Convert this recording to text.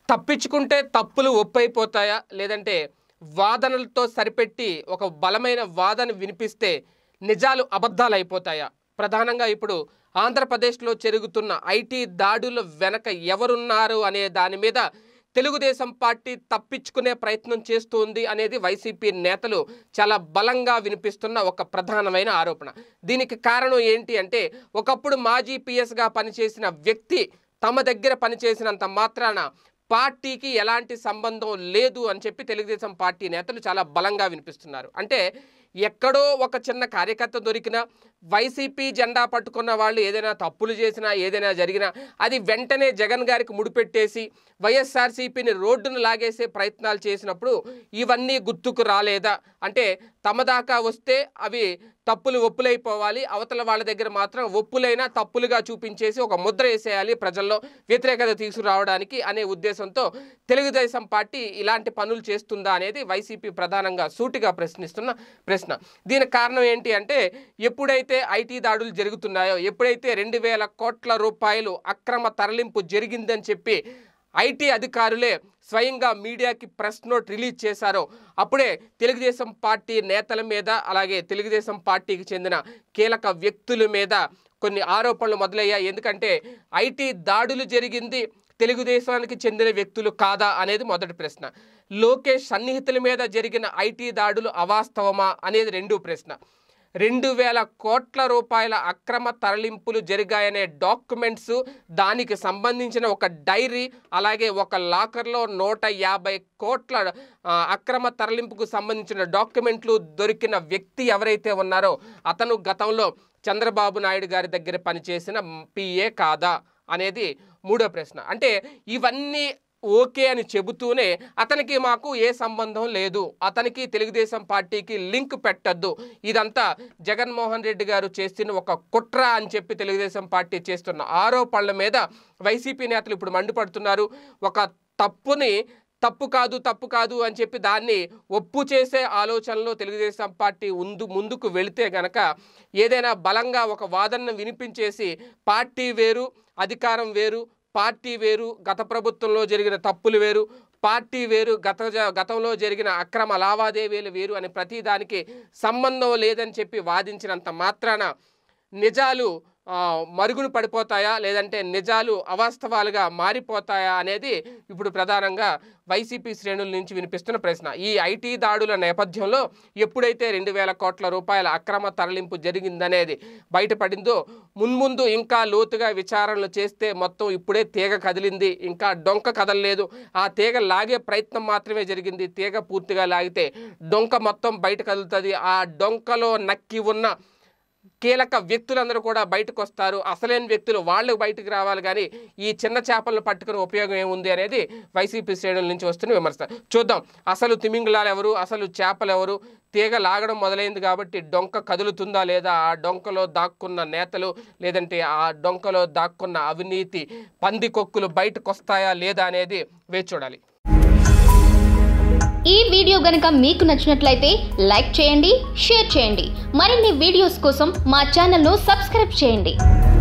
తప్పించుకుంటే తప్పులు ఒప్పైపోతాయా లేదంటే వాదనలతో సరిపెట్టి ఒక బలమైన వాదన వినిపిస్తే నిజాలు అబద్ధాలు అయిపోతాయా ప్రధానంగా ఇప్పుడు ఆంధ్రప్రదేశ్లో జరుగుతున్న ఐటీ దాడుల వెనక ఎవరున్నారు అనే దాని మీద తెలుగుదేశం పార్టీ తప్పించుకునే ప్రయత్నం చేస్తుంది అనేది వైసీపీ నేతలు చాలా బలంగా వినిపిస్తున్న ఒక ప్రధానమైన ఆరోపణ దీనికి కారణం ఏంటి అంటే ఒకప్పుడు మాజీ పిఎస్గా పనిచేసిన వ్యక్తి తమ దగ్గర పనిచేసినంత మాత్రాన పార్టీకి ఎలాంటి సంబంధం లేదు అని చెప్పి తెలుగుదేశం పార్టీ నేతలు చాలా బలంగా వినిపిస్తున్నారు అంటే ఎక్కడో ఒక చిన్న కార్యకర్త దొరికినా వైసీపీ జెండా పట్టుకున్న వాళ్ళు ఏదైనా తప్పులు చేసినా ఏదైనా జరిగినా అది వెంటనే జగన్ గారికి ముడిపెట్టేసి వైఎస్ఆర్సీపీని రోడ్డును లాగేసే ప్రయత్నాలు చేసినప్పుడు ఇవన్నీ గుర్తుకు రాలేదా అంటే తమ దాకా వస్తే అవి తప్పులు ఒప్పులైపోవాలి అవతల వాళ్ళ దగ్గర మాత్రం ఒప్పులైనా తప్పులుగా చూపించేసి ఒక ముద్ర వేసేయాలి ప్రజల్లో వ్యతిరేకత తీసుకురావడానికి అనే ఉద్దేశంతో తెలుగుదేశం పార్టీ ఇలాంటి పనులు చేస్తుందా అనేది వైసీపీ ప్రధానంగా సూటిగా ప్రశ్నిస్తున్న ప్రశ్న దీనికి కారణం ఏంటి అంటే ఎప్పుడైతే ఐటీ దాడులు జరుగుతున్నాయో ఎప్పుడైతే రెండు వేల కోట్ల రూపాయలు అక్రమ తరలింపు జరిగిందని చెప్పి ఐటీ అధికారులే స్వయంగా మీడియాకి ప్రెస్ నోట్ రిలీజ్ చేశారో అప్పుడే తెలుగుదేశం పార్టీ నేతల మీద అలాగే తెలుగుదేశం పార్టీకి చెందిన కీలక వ్యక్తుల మీద కొన్ని ఆరోపణలు మొదలయ్యాయి ఎందుకంటే ఐటీ దాడులు జరిగింది తెలుగుదేశానికి చెందిన వ్యక్తులు కాదా అనేది మొదటి ప్రశ్న లోకేష్ సన్నిహితుల మీద జరిగిన ఐటీ దాడులు అవాస్తవమా అనేది రెండో ప్రశ్న రెండు వేల కోట్ల రూపాయల అక్రమ తరలింపులు జరిగాయనే డాక్యుమెంట్స్ దానికి సంబంధించిన ఒక డైరీ అలాగే ఒక లాకర్లో నూట యాభై కోట్ల ఆ, అక్రమ తరలింపుకు సంబంధించిన డాక్యుమెంట్లు దొరికిన వ్యక్తి ఎవరైతే ఉన్నారో అతను గతంలో చంద్రబాబు నాయుడు గారి దగ్గర పనిచేసిన పిఏ కాదా అనేది మూడో ప్రశ్న అంటే ఇవన్నీ ఓకే అని చెబుతూనే అతనికి మాకు ఏ సంబంధం లేదు అతనికి తెలుగుదేశం పార్టీకి లింక్ పెట్టద్దు ఇదంతా జగన్మోహన్ రెడ్డి గారు చేస్తున్న ఒక కుట్ర అని చెప్పి తెలుగుదేశం పార్టీ చేస్తున్న ఆరోపణల మీద వైసీపీ నేతలు ఇప్పుడు మండిపడుతున్నారు ఒక తప్పుని తప్పు కాదు తప్పు కాదు అని చెప్పి దాన్ని ఒప్పు చేసే ఆలోచనలో తెలుగుదేశం పార్టీ ముందు ముందుకు వెళితే గనక ఏదైనా బలంగా ఒక వాదనను వినిపించేసి పార్టీ వేరు అధికారం వేరు పార్టీ వేరు గత ప్రభుత్వంలో జరిగిన తప్పులు వేరు పార్టీ వేరు గత జ- గతంలో జరిగిన అక్రమ లావాదేవీలు వేరు అని ప్రతిదానికి సంబంధం లేదని చెప్పి వాదించినంత మాత్రాన నిజాలు ఆ, మరుగున పడిపోతాయా లేదంటే నిజాలు అవాస్తవాలుగా మారిపోతాయా అనేది ఇప్పుడు ప్రధానంగా వైసీపీ శ్రేణుల నుంచి వినిపిస్తున్న ప్రశ్న ఈ ఐటీ దాడుల నేపథ్యంలో ఎప్పుడైతే రెండు వేల కోట్ల రూపాయల అక్రమ తరలింపు జరిగిందనేది బయటపడిందో మున్ముందు ఇంకా లోతుగా విచారణలు చేస్తే మొత్తం ఇప్పుడే తీగ కదిలింది ఇంకా డొంక కదలలేదు ఆ తీగ లాగే ప్రయత్నం మాత్రమే జరిగింది తీగ పూర్తిగా లాగితే డొంక మొత్తం బయట కదులుతుంది ఆ డొంకలో నక్కి ఉన్న కీలక వ్యక్తులందరూ కూడా బయటకు వస్తారు అసలైన వ్యక్తులు వాళ్ళు బయటకు రావాలి కానీ ఈ చిన్న చేపలను పట్టుకునే ఉపయోగం ఏముంది అనేది వైసీపీ శ్రేణుల నుంచి వస్తున్న విమర్శ చూద్దాం అసలు తిమింగళాలు ఎవరు అసలు చేపలు ఎవరు తీగ లాగడం మొదలైంది కాబట్టి డొంక కదులుతుందా లేదా ఆ డొంకలో దాక్కున్న నేతలు లేదంటే ఆ డొంకలో దాక్కున్న అవినీతి పందికొక్కులు బయటకు వస్తాయా లేదా అనేది వేచి చూడాలి ఈ వీడియో గనుక మీకు నచ్చినట్లయితే లైక్ చేయండి షేర్ చేయండి మరిన్ని వీడియోస్ కోసం మా ఛానల్ను సబ్స్క్రైబ్ చేయండి